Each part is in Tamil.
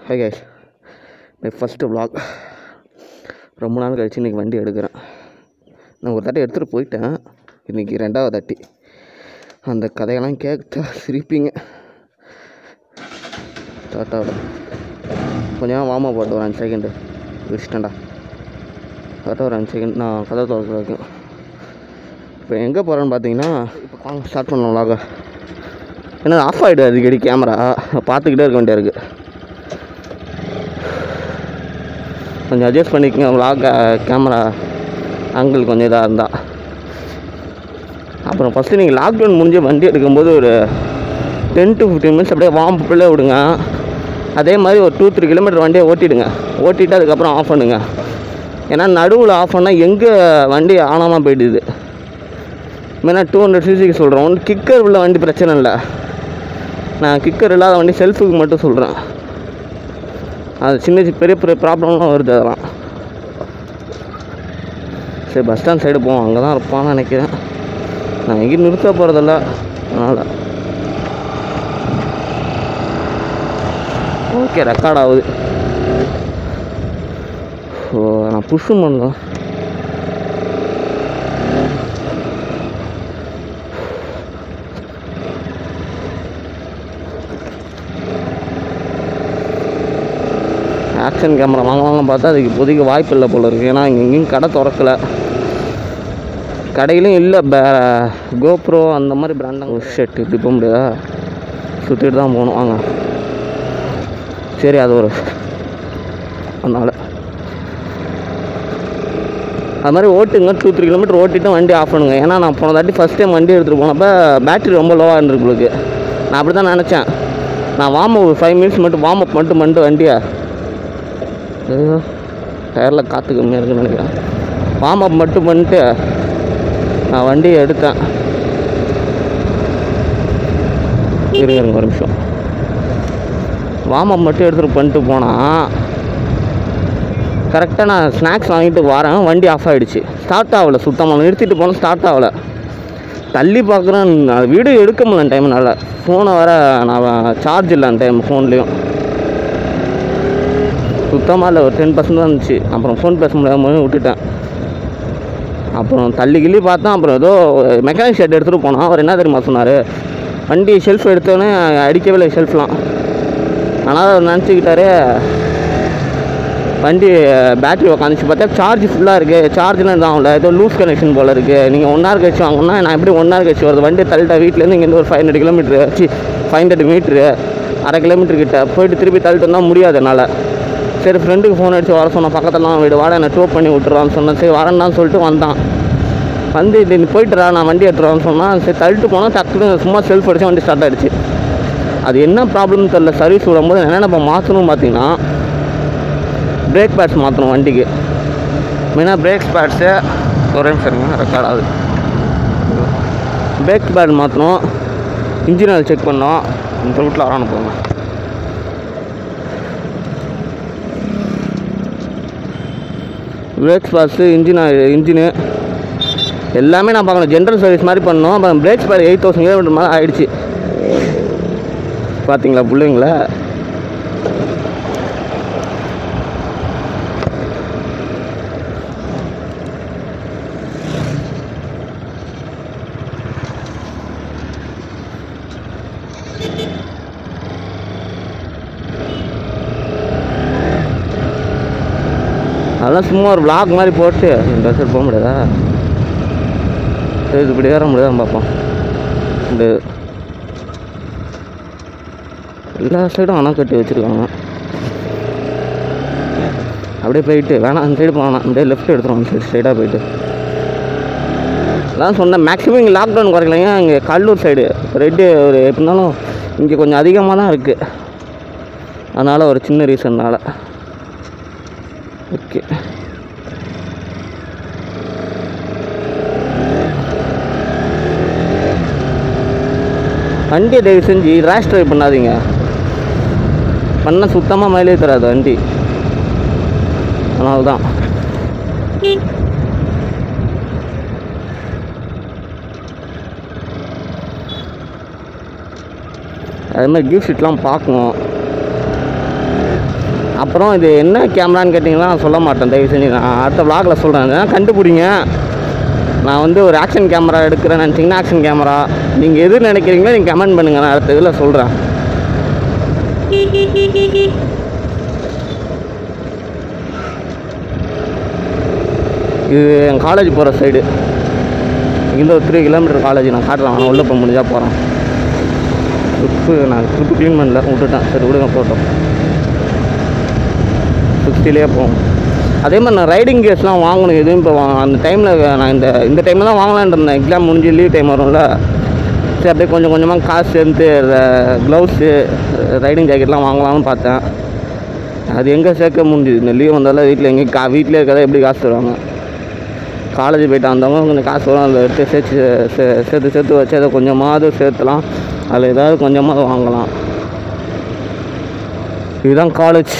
High guys my first vlog ரொம்ப நாள் கழிச்சு இன்றைக்கி வண்டி எடுக்கிறேன் நான் ஒரு தாட்டி எடுத்துகிட்டு போயிட்டேன் இன்றைக்கி ரெண்டாவது தாட்டி அந்த கதையெல்லாம் கேட்டா சிரிப்பீங்க டாட்டாவில் கொஞ்சம் வார்ம் அப் ஒரு அஞ்சு செகண்டு வச்சுட்டேன்டா கரெக்டாக ஒரு அஞ்சு செகண்ட் நான் கதை திறக்கிற வரைக்கும் இப்போ எங்கே போகிறேன்னு பார்த்தீங்கன்னா இப்போ வாங்க ஸ்டார்ட் பண்ணலாம் vlog ஏன்னா ஆஃப் ஆகிடுது அடிக்கடி கேமரா பார்த்துக்கிட்டே இருக்க வேண்டியா இருக்குது கொஞ்சம் அட்ஜஸ்ட் பண்ணிக்கங்க vlog கேமரா ஆங்கிள் கொஞ்சம் இதாக இருந்தால் அப்புறம் ஃபஸ்ட்டு நீங்கள் லாக்டவுன் முடிஞ்சு வண்டி எடுக்கும்போது ஒரு டென் டு ஃபிஃப்டீன் மினிட்ஸ் அப்படியே வார்ம் அப்பில் விடுங்க அதே மாதிரி ஒரு டூ த்ரீ கிலோமீட்டர் வண்டியை ஓட்டிடுங்க ஓட்டிட்டு அதுக்கப்புறம் ஆஃப் பண்ணுங்க ஏன்னா நடுவில் ஆஃப் பண்ணால் எங்கே வண்டி ஆனாமல் போயிடுது மெயினாக டூ ஹண்ட்ரட் சிசிக்கு சொல்கிறோம் ஒன்று கிக்கர் உள்ள வண்டி பிரச்சனை இல்லை நான் கிக்கர் இல்லாத வண்டி செல்ஃபுக்கு மட்டும் சொல்கிறேன் அது சின்ன சின்ன பெரிய பெரிய ப்ராப்ளம்லாம் வருது அதெல்லாம் சரி பஸ் ஸ்டாண்ட் சைடு போவோம் அங்கே தான் இருப்பான்னு நினைக்கிறேன் நான் எங்கேயும் நிறுத்த போகிறதில்ல அதனால் ஓகே ரெக்கார்ட் ஆகுது ஓ நான் புஷ்ஷும் பண்ணலாம் ஆக்ஷன் கேமரா வாங்கலாம்னு பார்த்தா அதுக்கு இப்போதைக்கு வாய்ப்பு இல்லை போல இருக்குது ஏன்னா இங்கே எங்கேயும் கடை திறக்கல கடையிலும் இல்லை பே கோப்ரோ அந்த மாதிரி பிராண்டாங்க ஷர்ட் இப்படி போக முடியாதா சுற்றிட்டு தான் போகணும் வாங்க சரி அது ஒரு அதனால் அது மாதிரி ஓட்டுங்க டூ த்ரீ கிலோமீட்டர் ஓட்டிட்டு வண்டி ஆஃப் பண்ணுங்க ஏன்னா நான் போன தாட்டி ஃபஸ்ட் டைம் வண்டி எடுத்துகிட்டு போனப்போ பேட்டரி ரொம்ப லோவாக இருந்திருக்கு உங்களுக்கு நான் அப்படி தான் நினச்சேன் நான் வார்ம் அப் ஃபைவ் மினிட்ஸ் மட்டும் வார்ம் அப் மட்டும் பண்ணிட்டு வண்டியை ஐயோ டயரில் காற்று கம்மியாக இருக்குன்னு நினைக்கிறேன் வார்ம் அப் மட்டும் பண்ணிட்டு நான் வண்டியை எடுத்தேன் இருங்க இருங்க ஒரு நிமிஷம் வார்ம் அப் மட்டும் எடுத்துகிட்டு பண்ணிட்டு போனால் கரெக்டாக நான் ஸ்நாக்ஸ் வாங்கிட்டு வரேன் வண்டி ஆஃப் ஆகிடுச்சு ஸ்டார்ட் ஆகலை சுத்தமாக நிறுத்திட்டு போனேன் ஸ்டார்ட் ஆகலை தள்ளி பார்க்குறேன் அது வீடியோ எடுக்க முடியல டைம்னால ஃபோனை வர நான் சார்ஜ் இல்லை அந்த டைம் ஃபோன்லேயும் சுத்தமாக இல்லை ஒரு டென் பர்சன்ட் தான் இருந்துச்சு அப்புறம் ஃபோன் பேச முடியாமல் விட்டுட்டேன் அப்புறம் தள்ளி கிள்ளி பார்த்தேன் அப்புறம் ஏதோ மெக்கானிக் ஷெட் எடுத்துகிட்டு போனோம் அவர் என்ன தெரியுமா சொன்னார் வண்டி ஷெல்ஃப் எடுத்தோன்னே அடிக்கவே இல்லை ஷெல்ஃப்லாம் ஆனால் அவர் நினச்சிக்கிட்டாரு வண்டி பேட்டரி உக்காந்துச்சு பார்த்தா சார்ஜ் ஃபுல்லாக இருக்குது சார்ஜ்லாம் எதுவும் ஆகல ஏதோ லூஸ் கனெக்ஷன் போல் இருக்குது நீங்கள் ஒன் ஹவர் கழிச்சு வாங்கினா நான் எப்படி ஒன் ஹவர் கழிச்சு வருது வண்டி தள்ளிட்டா வீட்டிலேருந்து இங்கேருந்து ஒரு ஃபைவ் ஹண்ட்ரட் கிலோமீட்ரு சி ஃபைவ் ஹண்ட்ரட் மீட்ரு அரை கிலோமீட்டர் கிட்ட போயிட்டு திருப்பி தள்ளிட்டு வந்தால் முடியாது என்னால் சரி ஃப்ரெண்டுக்கு ஃபோன் அடித்து வர சொன்னேன் பக்கத்துலலாம் வீடு வாட என்னை டோ பண்ணி விட்டுறான்னு சொன்னேன் சரி வரேன்டான்னு சொல்லிட்டு வந்தான் வந்து இது நீ போயிட்டுறா நான் வண்டி எடுத்துருவான்னு சொன்னால் சரி தள்ளிட்டு போனால் டக்குனு சும்மா செல்ஃப் அடிச்சு வண்டி ஸ்டார்ட் ஆகிடுச்சு அது என்ன ப்ராப்ளம்னு தெரில சர்வீஸ் விடும்போது என்னென்ன இப்போ மாற்றணும் பார்த்தீங்கன்னா பிரேக் பேட்ஸ் மாற்றணும் வண்டிக்கு மெயினாக பிரேக் பேட்ஸு ஒரே நிமிஷம் இருங்க ரெக்கார்ட் ஆகுது பிரேக் பேட் மாற்றணும் இன்ஜின் ஆயில் செக் பண்ணோம் இந்த ரூட்டில் வரானு போங்க brake pads engine oil engine எல்லாமே நான் பார்க்கணும் ஜென்ரல் சர்வீஸ் மாதிரி பண்ணோம் அப்புறம் brakes pad eight thousand kilometre மேலே ஆயிடுச்சு பார்த்தீங்களா பிள்ளைங்களா அதெல்லாம் சும்மா ஒரு vlog மாதிரி போட்டு இந்த சைடு போக முடியாதா சரி இப்படி ஏற முடியாதுன்னு பார்ப்போம் இந்த எல்லா சைடும் அணை கட்டி வச்சுருக்காங்க அப்படியே போயிட்டு வேணாம் அந்த சைடு போகலாம் அப்படியே லெஃப்ட் எடுத்துருவோம் அந்த சைடு ஸ்ட்ரைட்டாக போயிட்டு அதான் சொன்னேன் மேக்ஸிமம் இங்கே லாக்டவுன் குறைக்கலைங்க இங்கே கடலூர் சைடு ரெட்டு ஒரு எப்படினாலும் இங்கே கொஞ்சம் அதிகமாக தான் இருக்குது அதனால் ஒரு சின்ன ரீசன்னால் ஓகே வண்டியை தயவு செஞ்சு ரேஷ் ட்ரைவ் பண்ணாதீங்க பண்ணால் சுத்தமாக மைலேஜ் தராது வண்டி அதனால தான் அது மாதிரி கிஃப்ட் ஷீட்லாம் பார்க்கணும் அப்புறம் இது என்ன கேமரான்னு கேட்டிங்கன்னா நான் சொல்ல மாட்டேன் தயவு செஞ்சு நான் அடுத்த vlogல சொல்கிறேன் கண்டுபிடிங்க நான் வந்து ஒரு ஆக்ஷன் கேமரா எடுக்கிறேன்னு நினச்சிங்கன்னா ஆக்ஷன் கேமரா நீங்கள் எது நினைக்கிறீங்களோ நீங்கள் கமெண்ட் பண்ணுங்கள் நான் அடுத்த இதில் சொல்கிறேன் இது என் காலேஜ் போகிற சைடு இந்த ஒரு த்ரீ கிலோமீட்டர் காலேஜ் நான் காட்டுறேன் நான் உள்ளே போக முடிஞ்சால் போகிறேன் ட்ரிப்பு நான் ட்ரிப்பு க்ளீன் பண்ணல விட்டுட்டேன் சரி விடுங்க போட்டோம் சிக்ஸ்டிலே போவோம் அதே மாதிரி நான் ரைடிங் கேஸ்லாம் வாங்கணும் எதுவும் இப்போ வா- அந்த டைமில் நான் இந்த இந்த டைமில் தான் வாங்கலான்னு இருந்தேன் எக்ஸாம் முடிஞ்சு லீவ் டைம் வரும்ல சரி அப்படியே கொஞ்சம் கொஞ்சமாக காசு சேர்ந்து க்ளவுஸு ரைடிங் ஜாக்கெட்லாம் வாங்கலாம்னு பார்த்தேன் அது எங்கே சேர்க்க முடிஞ்சுது இந்த லீவ் வந்தாலும் வீட்டில் எங்கேயும் கா வீட்டிலே இருக்கிறத எப்படி காசு தருவாங்க காலேஜ் போயிட்டு வந்தவங்க கொஞ்சம் காசு வரும் அதில் எடுத்து சேர்த்து சே- சேர்த்து சேர்த்து வச்சு அதை கொஞ்சமாவது சேர்த்துலாம் அதில் ஏதாவது கொஞ்சமாவது வாங்கலாம் இதுதான் காலேஜ்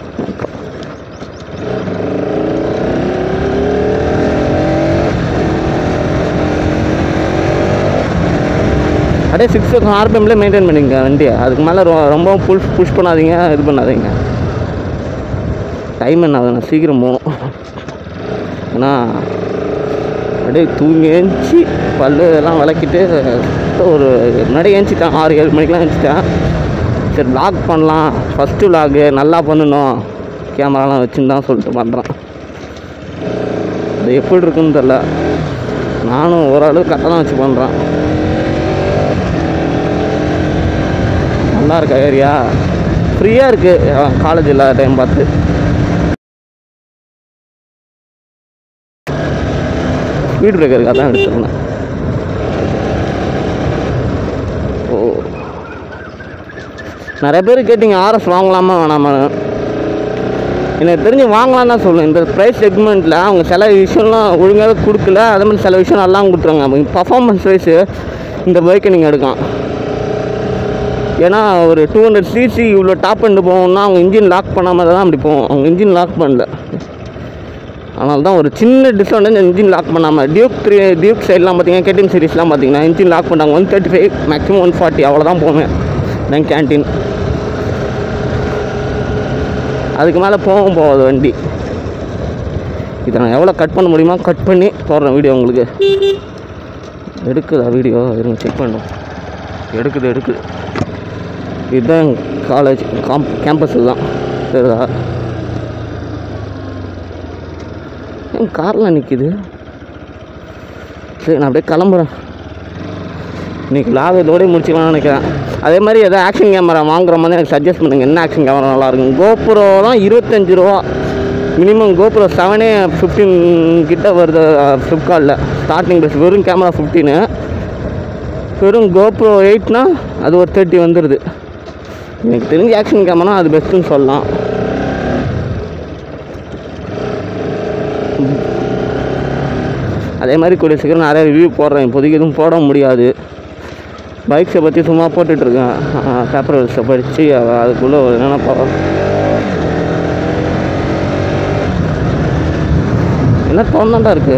அப்படியே சிக்ஸ் தௌசண்ட் ஆர்பிஎம்ல மெயின்டைன் பண்ணிங்க வண்டியை அதுக்கு மேலே ரொ ரொம்ப புஷ் புஷ் பண்ணாதீங்க இது பண்ணாதீங்க டைம் என்ன ஆகுது நான் சீக்கிரம் போகணும் ஏன்னா அப்படியே தூங்கி ஏஞ்சி பல்லு எல்லாம் விளக்கிட்டு ஒரு முன்னாடி ஏஞ்சிட்டேன் ஆறு ஏழு மணிக்கெலாம் ஏஞ்சிட்டேன் சரி vlog பண்ணலாம் ஃபஸ்ட்டு vlog நல்லா பண்ணணும் கேமராலாம் வச்சுன்னு தான் சொல்லிட்டு பண்ணுறேன் அது எப்படி இருக்குன்னு தெரில நானும் ஓரளவு கரெக்டாக தான் வச்சு பண்ணுறேன் நல்லா இருக்கா ஏரியா ஃப்ரீயாக இருக்குது காலேஜ் இல்லாத டைம் பார்த்து ஸ்பீட் பிரேக்கருக்கு அதான் எடுத்துருந்தேன் ஓ நிறைய பேர் கேட்டிங்க ஆர்எஸ் வாங்கலாமா வேணாமான்னு எனக்கு தெரிஞ்சு வாங்கலாம் தான் சொல்லுவேன் இந்த ப்ரைஸ் செக்மெண்ட்டில் அவங்க சில விஷயம்லாம் ஒழுங்காகவே கொடுக்கல அதே மாதிரி சில விஷயம் நல்லா கொடுத்துருவாங்க பர்ஃபார்மன்ஸ் வைஸு இந்த பைக்கை நீங்கள் எடுக்கலாம் ஏன்னா ஒரு டூ ஹண்ட்ரட் சிசி இவ்வளோ டாப் பண்ணி போகணும்னா அவங்க இன்ஜின் லாக் பண்ணாமல் தான் அப்படி போவோம் அவங்க இன்ஜின் லாக் பண்ணல அதனால தான் ஒரு சின்ன டிஸ்அட்வான்டேஜ் இன்ஜின் லாக் பண்ணாமல் டியூக் த்ரீ டியூக் சைட்லாம் பார்த்தீங்கன்னா கேட்டின் சீரிஸ்லாம் பார்த்தீங்கன்னா இன்ஜின் லாக் பண்ணாங்க one thirty five maximum one forty அவ்வளோதான் போவேன் நான் கேன்டீன் அதுக்கு மேலே போகவும் போகாது வண்டி இதை நான் எவ்வளோ கட் பண்ண முடியுமோ கட் பண்ணி போடுறேன் வீடியோ உங்களுக்கு எடுக்குதா வீடியோ இருங்க செக் பண்ணுறோம் எடுக்குது எடுக்குது இதுதான் காலேஜ் காம் கேம்பஸ் தான் தெரியுதா ஏன் கார்லாம் நிற்கிது சரி நான் அப்படியே கிளம்புறேன் இன்னைக்கு லாக் இதோடய முடிச்சுக்கலாம்னு நினைக்கிறேன் அதே மாதிரி எதாவது ஆக்ஷன் கேமரா வாங்குற மாதிரி எனக்கு சஜஸ்ட் பண்ணுங்கள் என்ன ஆக்ஷன் கேமரா நல்லா இருக்கும் கோப்ரோ தான் இருபத்தஞ்சி ரூபா மினிமம் கோப்ரோ செவனே ஃபிஃப்டீன் கிட்ட வருது ஃப்ளிப்கார்ட்டில் ஸ்டார்டிங் ப்ரைஸ் வெறும் கேமரா ஃபிஃப்டீனு வெறும் கோப்ரோ எயிட்னா அது ஒரு தேர்ட்டி வந்துடுது எனக்கு தெரிஞ்ச ஆக்ஷன் கேமரா அது பெஸ்ட்டுன்னு சொல்லலாம் அதே மாதிரி கூடிய சீக்கிரம் நிறைய ரிவ்யூ போடுறேன் இப்போதைக்கு எதுவும் போட முடியாது பைக்ஸை பற்றி சும்மா போட்டுட்ருக்கேன் பேப்பர் வெல்ஸை படித்து அதுக்குள்ளே என்னென்ன பா என்ன தோணாண்டா இருக்கு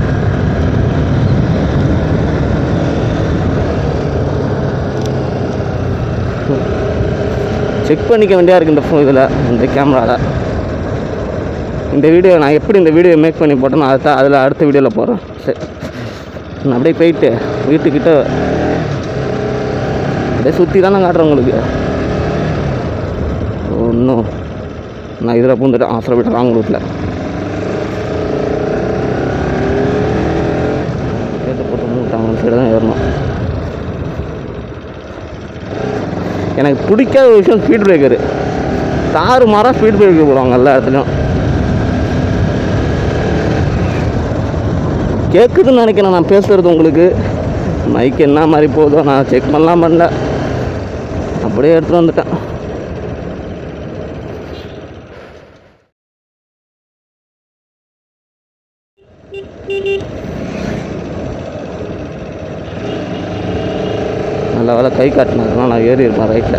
செக் பண்ணிக்க வேண்டியா இருக்குது இந்த ஃபோ இதில் இந்த கேமராவில் இந்த வீடியோ நான் எப்படி இந்த வீடியோ மேக் பண்ணி போட்டேனோ அதை அதில் அடுத்த வீடியோவில் போடுறேன் சரி நான் அப்படியே போயிட்டு வீட்டுக்கிட்ட அப்படியே சுற்றி தான் நான் காட்டுறேன் உங்களுக்கு ஒன்றும் நான் இதில் பூந்துட்டேன் ஆசிரப்பட்டு ராங் ரூட்டில் ஏற்ற போட்டு மூட்டாங்க சைடு தான் ஏறணும் எனக்கு பிடிக்காத ஒரு விஷயம் ஸ்பீட் பிரேக்கரு தாறு மாறாக ஸ்பீட் பிரேக்கர் போடுவாங்க எல்லா இடத்துலையும் கேட்குதுன்னு நினைக்கிறேன் நான் பேசுகிறது உங்களுக்கு மைக் என்ன மாதிரி போதோ நான் செக் பண்ணலாம் பண்ணல அப்படியே எடுத்துகிட்டு வந்துட்டேன் நல்ல வேலை கை காட்டினதுனால நான் ஏறி இருப்பேன் ரைட்டில்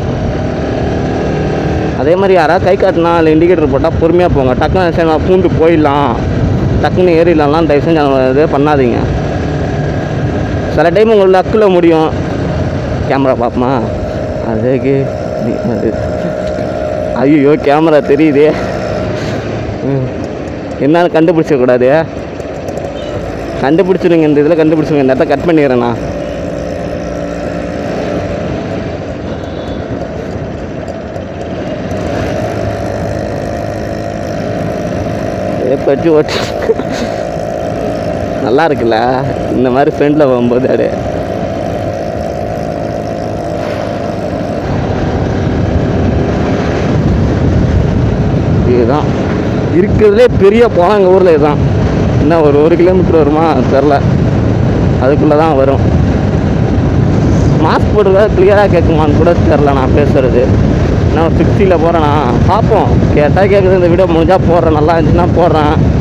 அதே மாதிரி யாராவது கை காட்டினா இல்லை இண்டிகேட்டர் போட்டால் பொறுமையாக போங்க டக்குன்னு சரி நான் பூண்டு போயிடலாம் டக்குன்னு ஏறிடலாம்லாம் தயவு செஞ்சு அந்த இதே பண்ணாதீங்க சில டைம் உங்களுக்கு லக்கில் முடியும் கேமரா பார்ப்போமா அதுக்கு நீ அது ஐயோ கேமரா தெரியுதே ம். என்னன்னு கண்டுபிடிச்ச கூடாது கண்டுபிடிச்சிருங்க இந்த இதில் கண்டுபிடிச்சிருங்க இந்த இடத்த கட் பண்ணிடுறேண்ணா பற்றி ஓட்டு நல்லா இருக்குல்ல இந்த மாதிரி ஃப்ரெண்டில் போகும்போது அப்படியே இதுதான் இருக்கிறதுலே பெரிய குளம் எங்கள் ஊரில் இதுதான் இன்னும் ஒரு ஒரு கிலோமீட்டர் வருமா தெரில அதுக்குள்ளே தான் வரும் மாஸ்க் போட்டுருக்கா கிளியராக கேட்குமான்னு கூட தெரில நான் பேசுகிறது நான் ஒரு சிக்ஸ்டியில் போகிறேண்ணா பார்ப்போம் கேட்டால் கேட்குது இந்த வீடியோ முடிஞ்சால் போடுறேன் நல்லா இருந்துச்சுன்னா போடுறேன்